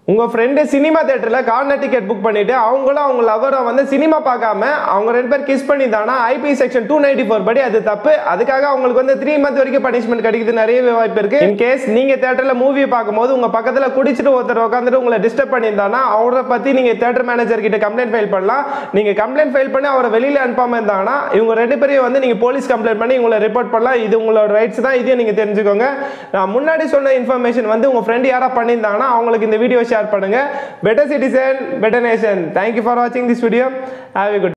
உங்கள் friend cinema தேட்டரில் corner ticket book பண்ணிவிட்டு அவங்களும் அவங்க லவரை வந்து சினிமா பார்க்காம அவங்க ரெண்டு பேர் கிஸ் பண்ணியிருந்தாங்கன்னா IP section two ninety four படி அது தப்பு அதுக்காக அவங்களுக்கு வந்து த்ரீ மந்த் வரைக்கும் பனிஷ்மெண்ட் கிடைக்குது நிறைய வாய்ப்பு இருக்கு இன் கேஸ் நீங்கள் தேட்டரில் மூவி பார்க்கும்போது உங்கள் பக்கத்தில் குடிச்சிட்டு ஒருத்தர் உட்காந்துட்டு உங்களை டிஸ்டர்ப் பண்ணியிருந்தாங்கன்னா அவரை பற்றி நீங்கள் தேட்டர் மேனேஜர் கிட்ட கம்ப்ளைண்ட் ஃபைல் பண்ணலாம் நீங்கள் கம்ப்ளைண்ட் ஃபைல் பண்ணி அவரை வெளியில் அனுப்பாமல் இருந்தாங்கன்னா இவங்க ரெண்டு பேரையும் வந்து நீங்கள் போலீஸ் கம்ப்ளைண்ட் பண்ணி உங்களை ரிப்போர்ட் பண்ணலாம் இது உங்களோட ரைட்ஸ் தான் இதையும் நீங்கள் தெரிஞ்சுக்கோங்க நான் முன்னாடி சொன்ன இன்ஃபர்மேஷன் வந்து உங்கள் ஃப்ரெண்ட் யாரா பண்ணியிருந்தாங்கன்னா அவங்களுக்கு இந்த வீடியோ ஷேர் பண்ணுங்க better citizen better nation thank you for வாட்சிங் திஸ் வீடியோ ஹாவ் குட்